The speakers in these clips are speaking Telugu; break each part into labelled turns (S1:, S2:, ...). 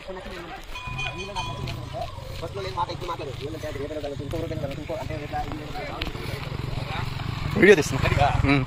S1: వీడియో తీస్తున్నా ఉమ్.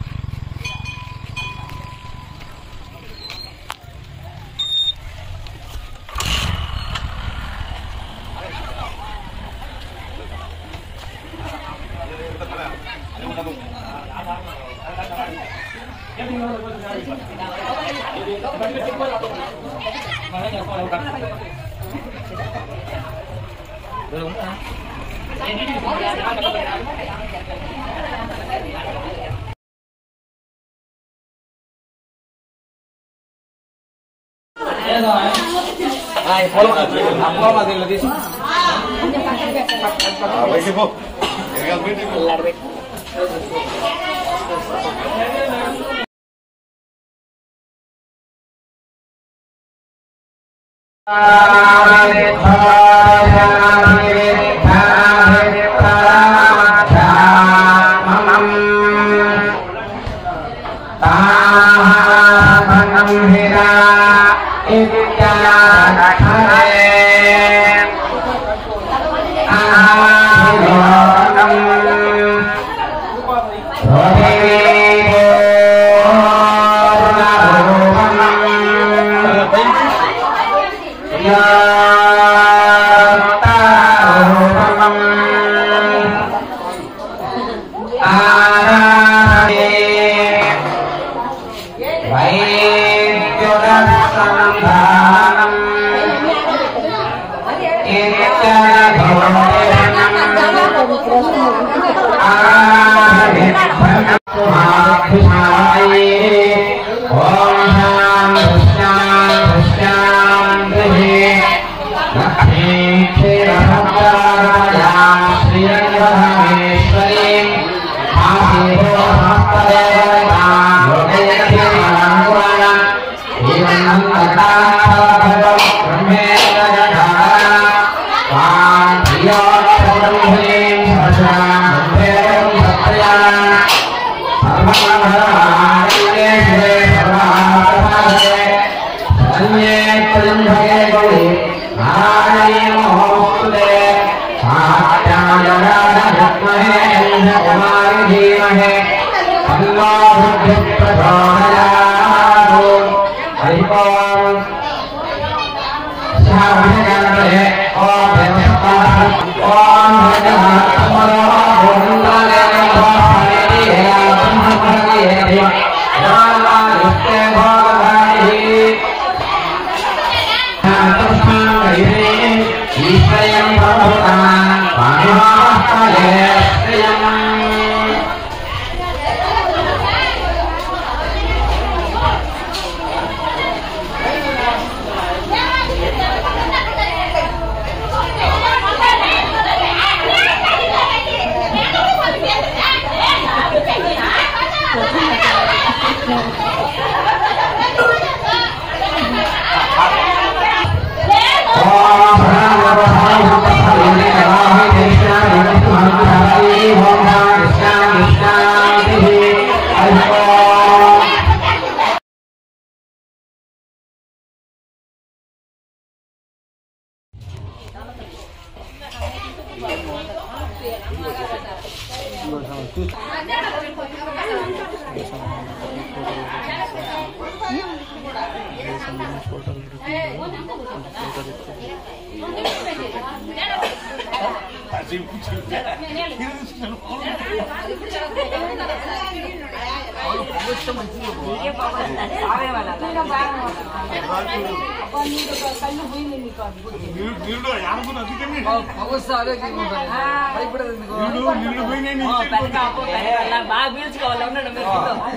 S2: బాగా పీల్చుకోవాలి ఉన్నాడు మీరు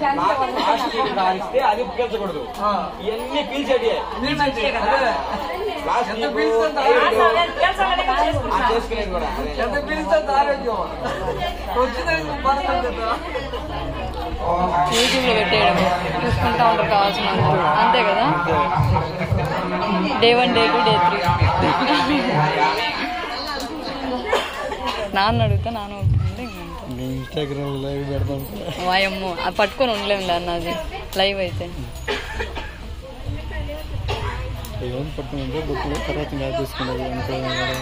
S3: ఇస్తే అది పీల్చకూడదు ఇవన్నీ పీల్చేటి
S2: మీరు మంచిదే కదా
S3: చేసుకునేది కూడా అదే.
S4: యూట్యూబ్ లో పెట్టేయడం చూసుకుంటా ఉంటారు కావాల్సిన అందరూ అంతే కదా day one day two day three నాన్న అడుగుతా నాన్న ఉంటుంది
S1: ఇన్స్టాగ్రామ్ లైవ్ పెడతాం
S4: వాయమ్మో అది పట్టుకొని ఉండలేము అన్న అది లైవ్ అయితే
S1: ఏమైనా పట్టుకుంటే బుక్లు తర్వాత ఇంకా తీసుకునేది అనుకో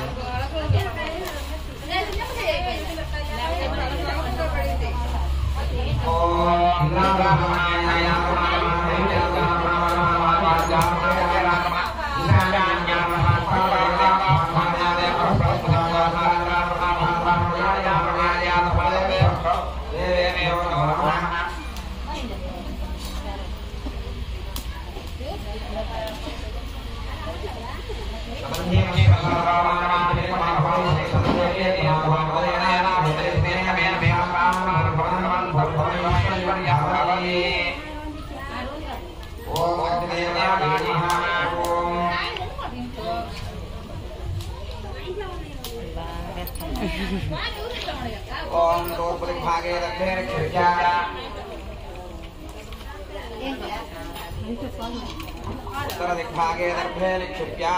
S5: ఓం దూర్పదిగ్భాగే దక్షిణ క్షిత్యాయ उत्तरदिग्भागे दर्भे निक्षिप्य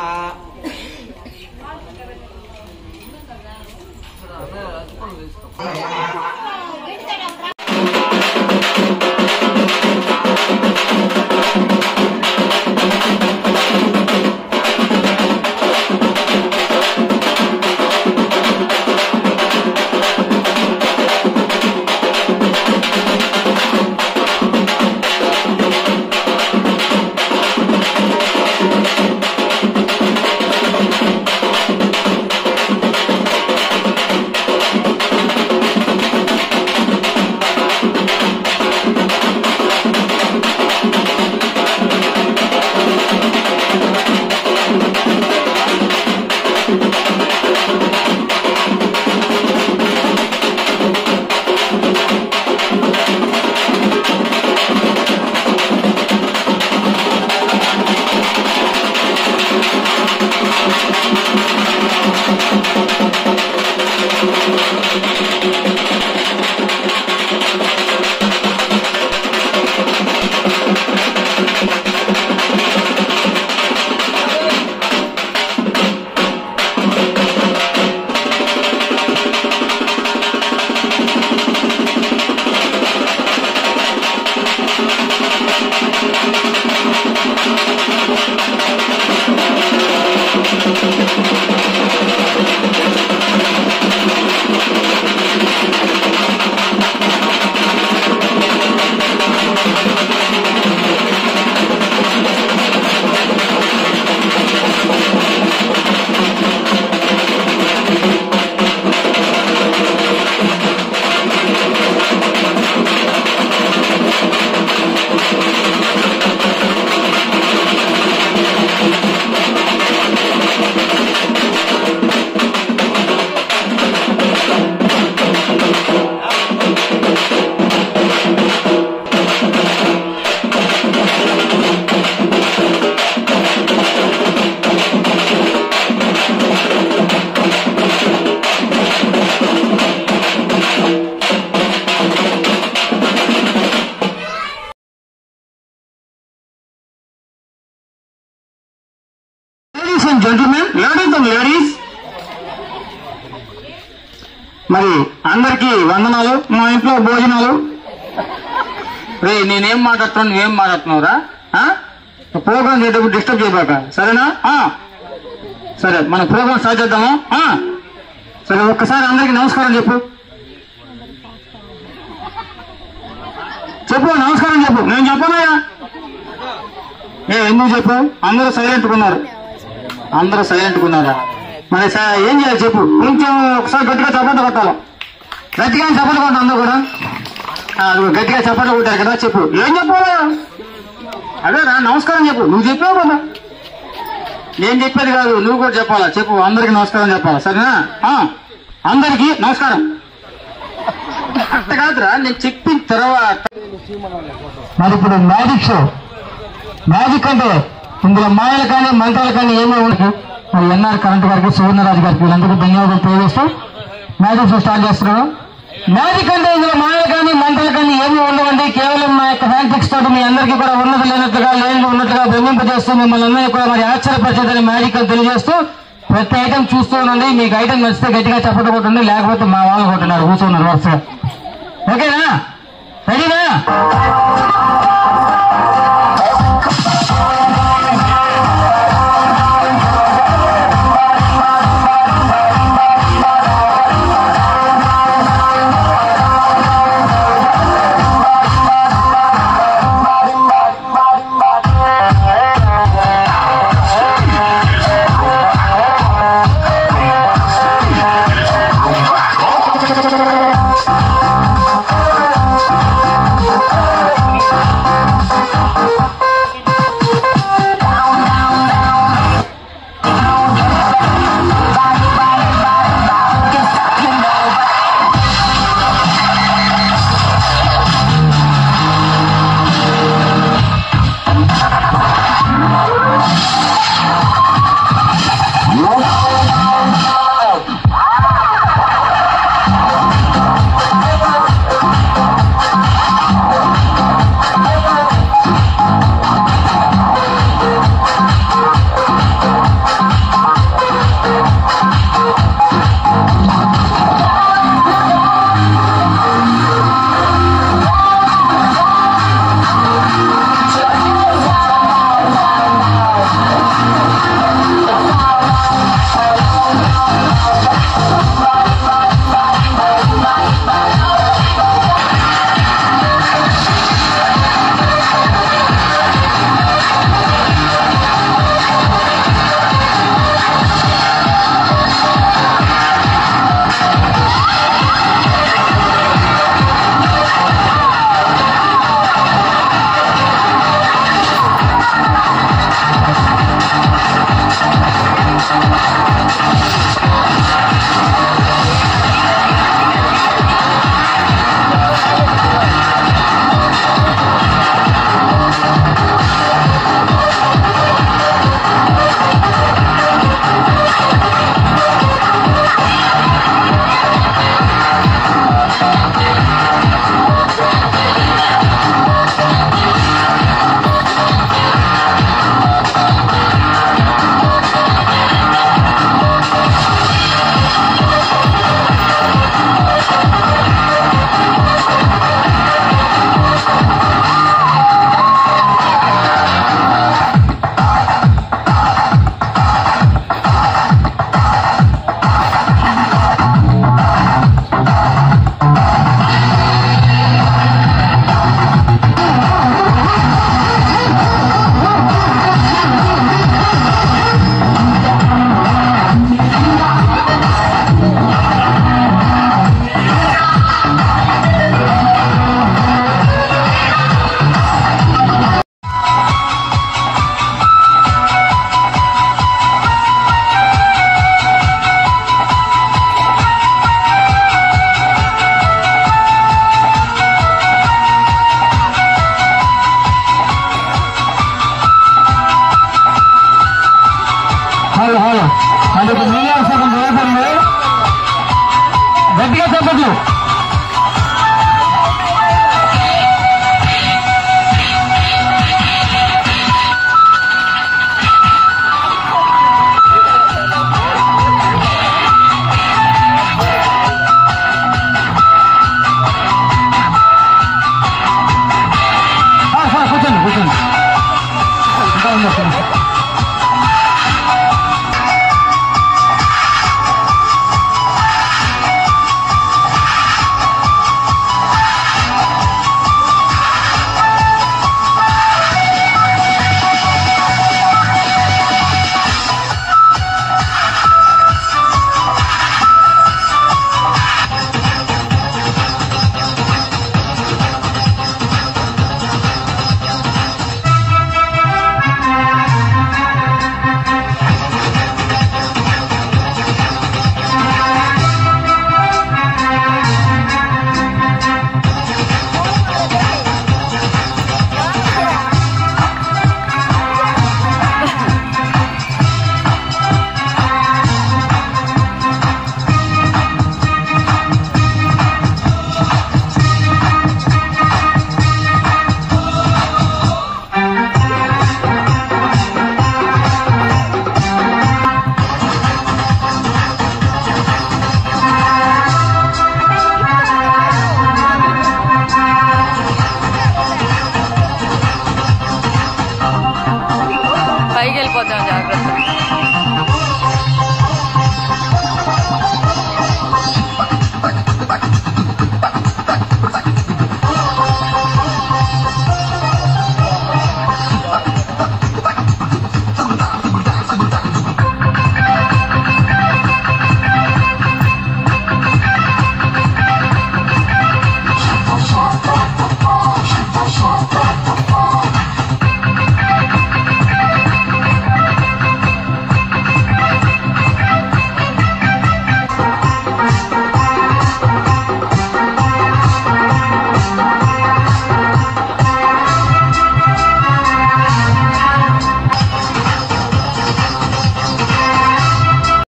S6: ladies and gentlemen ladies and ladies మరి అందరికీ వందనాలు మా ఇంట్లో భోజనాలు రే నేనేం మాట్లాడుతున్నాను నువ్వేం మాట్లాడుతున్నావురా ఆ? ప్రోగ్రామ్ చేసేటప్పుడు డిస్టర్బ్ చేయబాక సరేనా ఆ. సరే మన ప్రోగ్రామ్ స్టార్ట్ చేద్దామా ఆ. సరే ఒక్కసారి అందరికీ నమస్కారం చెప్పు చెప్పు నమస్కారం చెప్పు నేను చెప్పనయ్యా ఏ ఎందుకు చెప్పు అందరూ సైలెంట్ ఉన్నారు అందరూ సైలెంట్ ఉన్నారా మరి స- ఏం చేయాలి చెప్పు కొంచెం ఒకసారి గట్టిగా చప్పట్లు కొట్టాలి గట్టిగా చప్పట్లు కొట్టాలి అందరూ కూడా ఆ, అదిగో గట్టిగా చప్పట్లు కొట్టారు కదా చెప్పు ఏం చెప్పాలా అదేరా నమస్కారం చెప్పు నువ్వు చెప్పావు కదా నేను చెప్పేది కాదు నువ్వు కూడా చెప్పాలా చెప్పు అందరికి నమస్కారం చెప్పాలా సరేనా ఆ, అందరికీ నమస్కారం అట్ట కాదురా నేను చెప్పిన తర్వాత మరి ఇప్పుడు మ్యాజిక్ షో మ్యాజిక్ అంటే ఇందులో మాయలు కానీ మంత్రాలు కానీ ఏమీ ఉండదు మరి ఎన్ఆర్ కరెంట్ గారికి సువర్ణరాజు గారికి వీళ్ళందరికీ ధన్యవాదాలు తెలియజేస్తూ మ్యాజిక్ షో స్టార్ట్ చేస్తున్నాను మ్యాజిక్ అంటే ఇందులో మాయలు కానీ మంత్రాలు కానీ ఏమీ ఉండవండి కేవలం మా యొక్క హ్యాండ్ పిక్స్ తోటి మీ అందరికీ కూడా ఉన్నది లేనట్టుగా లేని ఉన్నట్టుగా భ్రమింపజేస్తూ మిమ్మల్ని అందరినీ కూడా మరి ఆశ్చర్యపరిచేదని మ్యాజిక్ అని తెలియజేస్తూ ప్రతి ఐటమ్ చూస్తూ ఉండండి మీకు ఐటమ్ నచ్చితే గట్టిగా చప్పట్లు కొట్టండి లేకపోతే మా వాళ్ళు కొట్టున్నారు కూర్చున్నారు వరుసగా ఓకేనా రెడీనా మీడియా సగం జరుగుతుంది గట్టిగా చెప్పట్లు